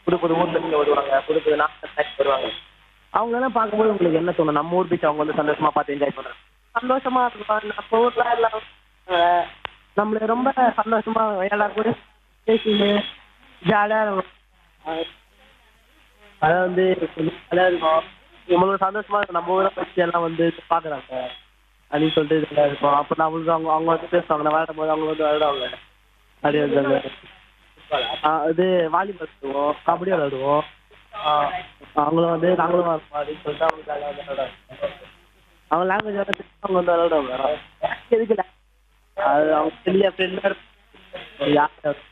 புது புது ஊர்ல இருந்து வருவாங்க புது புது நாட்டு வருவாங்க அவங்களெல்லாம் பார்க்கும்போது உங்களுக்கு என்ன தோணும் நம்ம ஊர் பீச் அவங்க வந்து சந்தோஷமா பார்த்து என்ஜாய் பண்றாங்க சந்தோஷமா இருக்கும் நம்ம ஊர்ல எல்லாம் அஹ், நம்மள ரொம்ப சந்தோஷமா எல்லாரும் கூட பேசிட்டு ஜாலியா இருக்கும் அஹ், அதான் வந்து ஜாலியா இருக்கும் நம்மளுக்கு சந்தோஷமா இருக்கும் நம்ம ஊரை பற்றி எல்லாம் வந்து பாக்குறாங்க அப்படின்னு சொல்லிட்டு இதெல்லாம் இருக்கும் அப்போ நம்மளுக்கு அவங்க அவங்க வந்து பேசுவாங்க நான் விளையாடும் போது அவங்க வந்து விளையாடுவாங்க அப்படி வந்து ஆ, இது வாலிபால் விளையாடுவோம் கபடி விளையாடுவோம் ஆ, அவங்களும் வந்து நாங்களும் வரணும் அப்படின்னு சொல்லிட்டு அவங்க ஜாலியாக வந்து விளையாடுவாங்க அவங்க லாங்குவேஜ் வந்து அவங்க வந்து விளையாடுவாங்க எதுக்கு அது அவங்க பெரிய ஃப்ரெண்டாக யார்